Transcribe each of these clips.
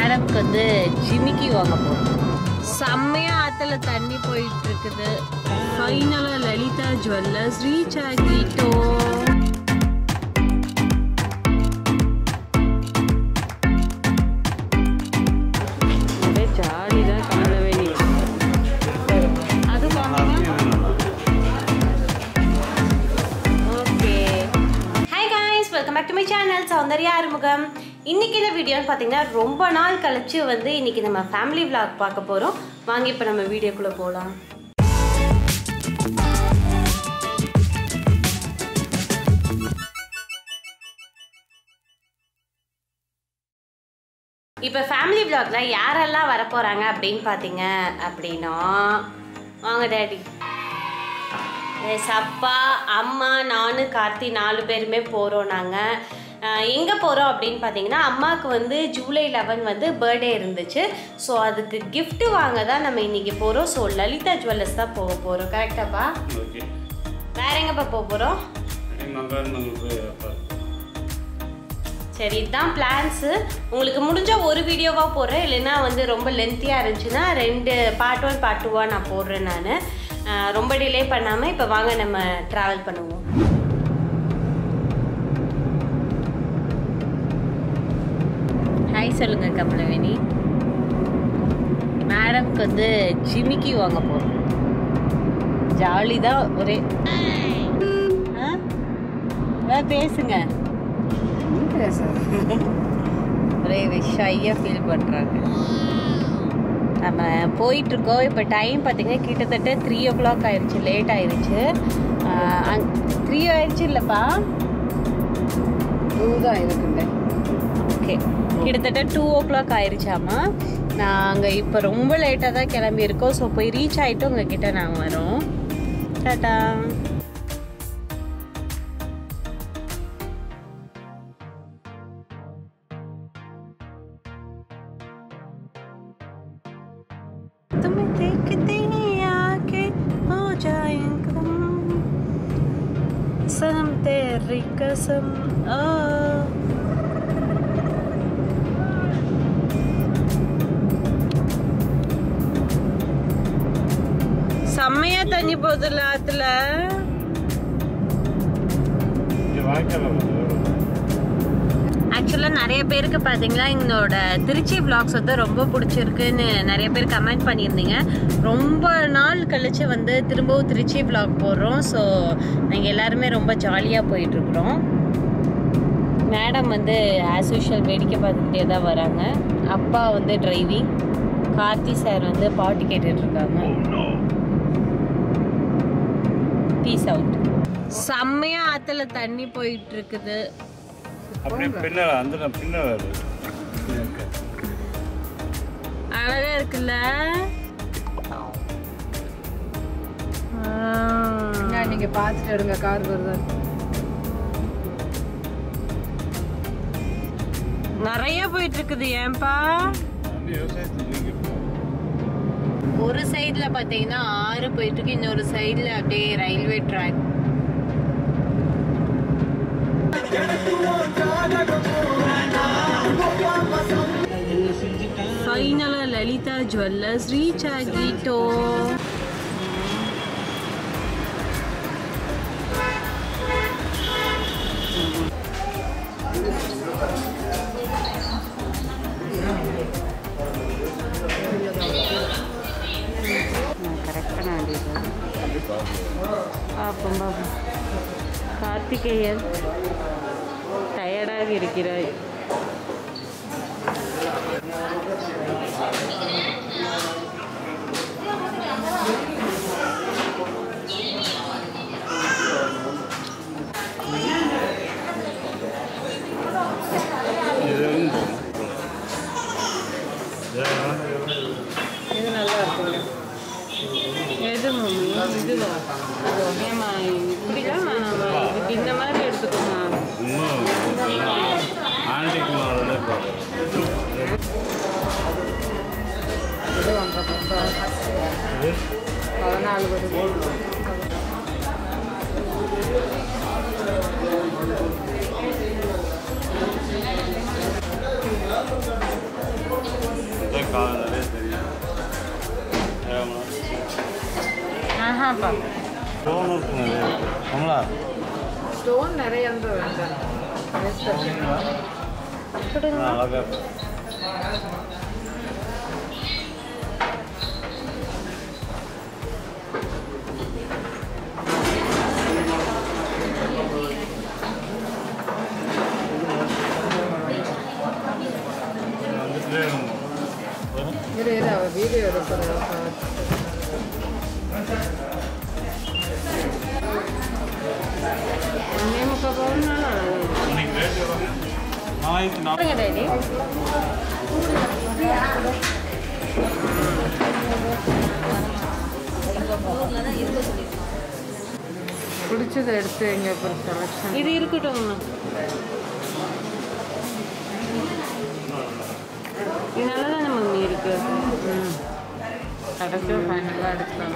மேடம்க்கு வந்து ஜிமிக்கி வாங்க போகிறோம் செம்மையா ஆற்றுல தண்ணி போயிட்டு இருக்குது ஃபைனலாக லலிதா ஜுவல்லர்ஸ் ரீச் ஆகிட்டோம் ஒரே ஜாலி தான் காணவேலி அது okay hi guys welcome back to my channel Soundarya Arumugam இன்னைக்கு இந்த வீடியோன்னு பார்த்தீங்கன்னா ரொம்ப நாள் கழிச்சு வந்து இன்னைக்கு நம்ம ஃபேமிலி vlog பார்க்க போகிறோம் வாங்க இப்போ நம்ம வீடியோக்குள்ளே போகலாம் இப்போ ஃபேமிலி vlogல யாரெல்லாம் வர போகிறாங்க அப்படின்னு பார்த்தீங்க அப்படின்னா வாங்க டேடி எஸ் அப்பா அம்மா நானு கார்த்தி நாலு பேருமே போகிறோம் நாங்கள் எங்கே போகிறோம் அப்படின்னு பார்த்தீங்கன்னா அம்மாவுக்கு வந்து ஜூலை லெவன் வந்து பர்த்டே இருந்துச்சு ஸோ அதுக்கு gift வாங்க தான் நம்ம இன்னைக்கு போகிறோம் ஸோ லலிதா ஜுவல்லர்ஸ் தான் போக போகிறோம் கரெக்டாப்பா ஓகே வேற எங்கப்பா போக போகிறோம் மங்காடு நாங்கள் போய் அப்பா சரி இதுதான் பிளான்ஸு உங்களுக்கு முடிஞ்ச ஒரு வீடியோவாக போடுறேன் இல்லைன்னா வந்து ரொம்ப லென்த்தியாக இருந்துச்சுன்னா ரெண்டு பார்ட் ஒன் பார்ட் டூவாக நான் போடுறேன் நான் ரொம்ப டிலே பண்ணாமல் இப்போ வாங்க நம்ம ட்ராவல் பண்ணுவோம் ஹாய் சொல்லுங்க கமலவேணி மேடம்க்கு வந்து ஜிமிக்கி வாங்க போகிறோம் ஜாலி தான் ஒரே ஆ? வா, பேசுங்க ஒரே ஷையாக ஃபீல் பண்ணுறாங்க நம்ம போயிட்டுருக்கோம் இப்போ டைம் பார்த்தீங்கன்னா கிட்டத்தட்ட த்ரீ ஓ கிளாக் ஆயிடுச்சு லேட் ஆயிடுச்சு த்ரீ ஆயிடுச்சு இல்லைப்பா தான் இருக்குங்க ஓகே கிட்டத்தட்ட டூ ஓ கிளாக் ஆயிடுச்சாமா நாங்கள் இப்போ ரொம்ப லேட்டாக தான் கிளம்பியிருக்கோம் ஸோ போய் ரீச் ஆகிட்டு உங்ககிட்ட நாங்கள் வரோம் டாட்டா तुम्हें देखते ही आके हो जाएंगे हम सनम तेरी कसम ओ செம்மையா தண்ணி போகுதுல்ல ஆத்துல இங்கே வாய்க்கால் வந்து ஆக்சுவலாக நிறைய பேருக்கு பார்த்தீங்களா எங்களோட திருச்சி vlogs வந்து ரொம்ப பிடிச்சிருக்குன்னு நிறைய பேர் கமெண்ட் பண்ணியிருந்தீங்க ரொம்ப நாள் கழிச்சு வந்து திரும்பவும் திருச்சி vlog போடுறோம் ஸோ நாங்கள் எல்லாருமே ரொம்ப ஜாலியாக போயிட்டுருக்குறோம் மேடம் வந்து ஆஸ் யூஷுவல் வேடிக்கை பார்த்துக்கிட்டே தான் வராங்க அப்பா வந்து டிரைவிங் கார்த்தி சார் வந்து பாட்டு கேட்டுட்டு இருக்காங்க பீஸ் அவுட் செம்மையா ஆத்துல தண்ணி போயிட்டு இருக்குது அப்படியே பின்னால் அந்த பின்னால் அழகா இருக்குல்ல ஆ. நீங்க பாத்துட்டு எடுங்க கார் வருது நிறைய போயிட்டு இருக்குது ஏன்பா விவசாயத்தில் நீங்கள் ஒரு சைடுல பாத்தீங்கன்னா ஆறு போயிட்டு இருக்கு இன்னொரு சைடுல அப்படியே ரயில்வே ட்ராக் ஃபைனலா லலிதா ஜுவல்லர்ஸ் ரீச் ஆகிட்டோம் கரெக்டாக நான் பார்ப்போம் பார்ப்போம் கார்த்திகேயன் டயர்டாக இருக்கிறாய் இது வந்து இது நல்லா இருக்குங்க எது மம்மி இதுதான் ஏமா இப்படிலாம் நம்ம இதுக்கு இந்த மாதிரி எடுத்துக்கோமா இன்னும் ஆண்டிக்கு மாடலே பார்க்குறேன் இது ஒன்றரை பக்கம் பதினாலு வருது காலம் நிறைய தெரியும் ஏழாமலா ஆஹாப்பா ஸ்டோன் ஒர்க் நிறைய இருக்கு கமலா ஸ்டோன் நிறைய இருந்தா வேண்டாம் கொடுங்க அழகாக இருக்கு வந்துட்டே இருக்கும் இரு இரு அவ வீடியோ எடுக்கிறதா ஒன்னே முக்கால் பவுன்னாலும் இன்னைக்கு ரேட் எவ்வளோ நாளைக்கு நான் கொடுங்க டேடி பிடிச்சதை எடுத்து எங்க அப்புறம் செலக்ஷன் இது இருக்கட்டும் இது நல்லா தானே மம்மி இருக்கு ம் கடைசியாக ஃபைனலாக எடுக்கலாம்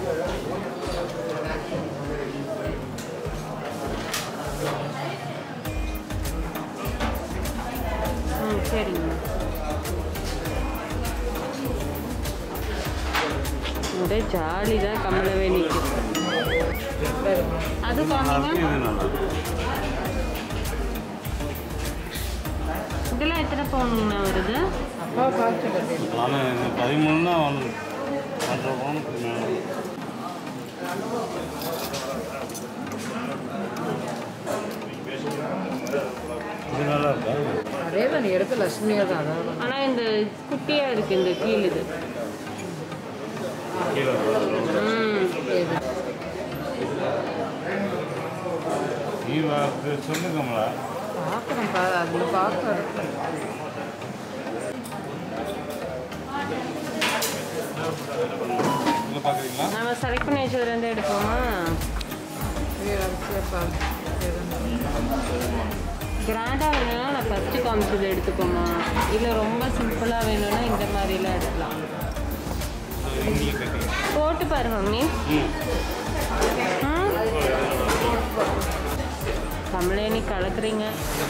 ம் சரிங்க ஒரே ஜாலி தான் கமலவேணிக்கு அது காமிங்க இது நல்லா இருக்கு. இதெல்லாம் எத்தனை பவுனுங்கண்ணா வருது அப்பா பார்த்துட்டு ஆனால் இந்த பதிமூணு தான் வந்து ஒன்றரை பவுனுக்கு மேலே இது நல்லா இருக்கா அதே தான் நீ எடுக்க லட்சுமியாக தான் அதாவது ஆனால் இந்த குட்டியாக இருக்குது இந்த கீழ் இது கீழே ம் இது நீ வா- சொல்லு கமலா பார்க்குறேன் பா அதில் பார்க்குறேன் இங்கே பார்க்குறீங்களா நம்ம செலக்ட் பண்ணி வச்சதுலேருந்து எடுப்போமா கிராண்டாக வேணும்னா நான் ஃபஸ்ட்டு காமிச்சது எடுத்துக்கோமா இல்லை ரொம்ப சிம்பிளாக வேணும்னா இந்த மாதிரிலாம் எடுக்கலாம் இங்கே கட்டி போட்டு பாரு மம்மி ம் ம் கமலேனி கலக்குறீங்க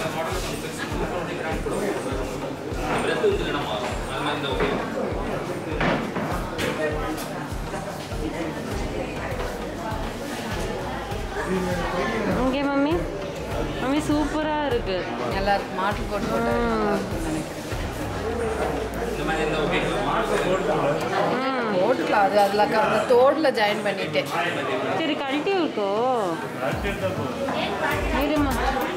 இங்கே மம்மி மம்மி சூப்பராக இருக்கு நல்லா இருக்கு மாட்டு போட்டு போட்டு ம் போட்டுக்கலாம் அது அதில் அந்த தோடில் ஜாயின் பண்ணிட்டேன் சரி கழட்டி இருக்கோ அர்ஜென்ட்டாக போதும் இருமா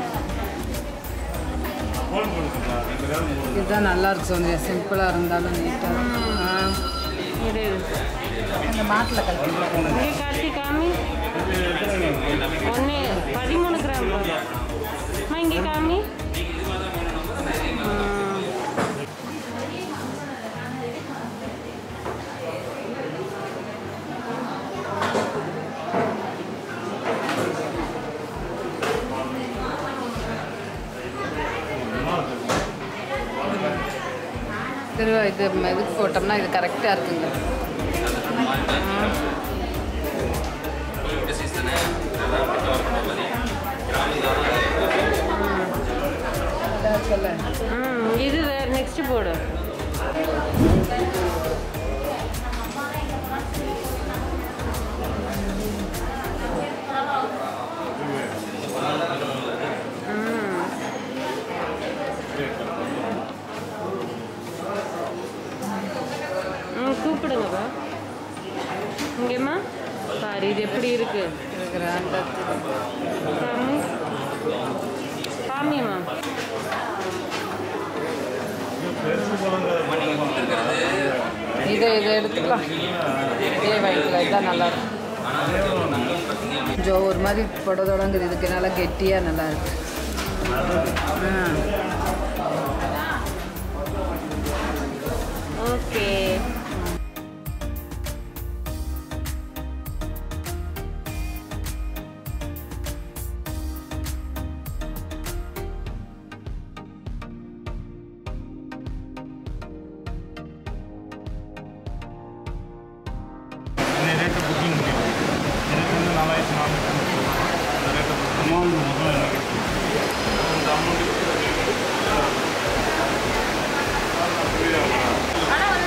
ஃபோன் கொடுத்துங்களா ரெண்டு பேரும் மூணு இதுதான் நல்லா இருக்கு சோனியா சிம்பிளாக இருந்தாலும் நீட்டாக இரு இரு. அந்த மாட்டில் கழட்டி இங்கே காட்டி காமி ஒன்று பதிமூணு கிராம் போதும். அம்மா இங்கே காமி ம். திருவா இது இதுக்கு போட்டோம்னா இது கரெக்டாக இருக்குங்க சொல்ல ம் இது வேறு நெக்ஸ்ட் போடு ம் ம் கூப்பிடுங்கப்பா இங்கேம்மா பாரு இது எப்படி இருக்கு கிராண்டாக காமி காமியம்மா இதை இதை எடுத்துக்கலாம் இதே வாங்கிக்கலாம் இதுதான் நல்லா இருக்கும் கொஞ்சம் ஒரு மாதிரி தொட தொடங்குது இதுக்கு நல்லா கெட்டியாக நல்லா இருக்கு ஆ ஓகே இந்த ரேட்டு புக்கிங் முடியும் எனக்கு வந்து நாலாயிரத்தி நானூற்றி இந்த ரேட்டு அமௌண்ட் முதல்ல எனக்கு இந்த அமௌண்ட் ஆனால்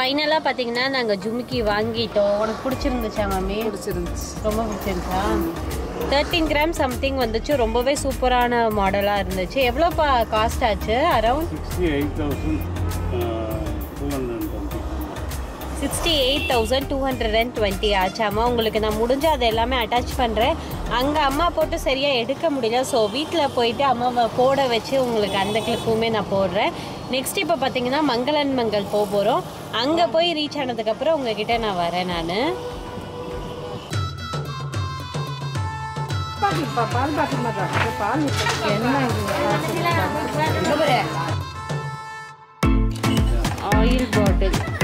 ஃபைனலாக பார்த்தீங்கன்னா நாங்கள் ஜுமுக்கி வாங்கிட்டோம் உனக்கு பிடிச்சிருந்துச்சா மாமி பிடிச்சிருந்துச்சு ரொம்ப பிடிச்சிருந்துச்சா தேர்ட்டீன் கிராம் சம்திங் வந்துச்சு ரொம்பவே சூப்பரான மாடலாக இருந்துச்சு எவ்வளோ பா காஸ்ட் ஆச்சு around sixty eight thousand two hundred twenty sixty eight thousand two hundred and twenty ஆச்சாமா உங்களுக்கு நான் முடிஞ்ச அதை எல்லாமே அட்டாச் பண்ணுறேன் அங்கே அம்மா போட்டு சரியாக எடுக்க முடியல ஸோ வீட்டில் போயிட்டு அம்மாவை போட வச்சு உங்களுக்கு அந்த கிளிப்புமே நான் போடுறேன் நெக்ஸ்ட் இப்போ பார்த்தீங்கன்னா மங்களன் மங்கள் போக போகிறோம் அங்கே போய் ரீச் ஆனதுக்கப்புறம் உங்ககிட்ட நான் வரேன் நான் பாட்டிப்பா பால் பாட்டில் மாதிரி பால் என்ன இது ஆயில் பாட்டில்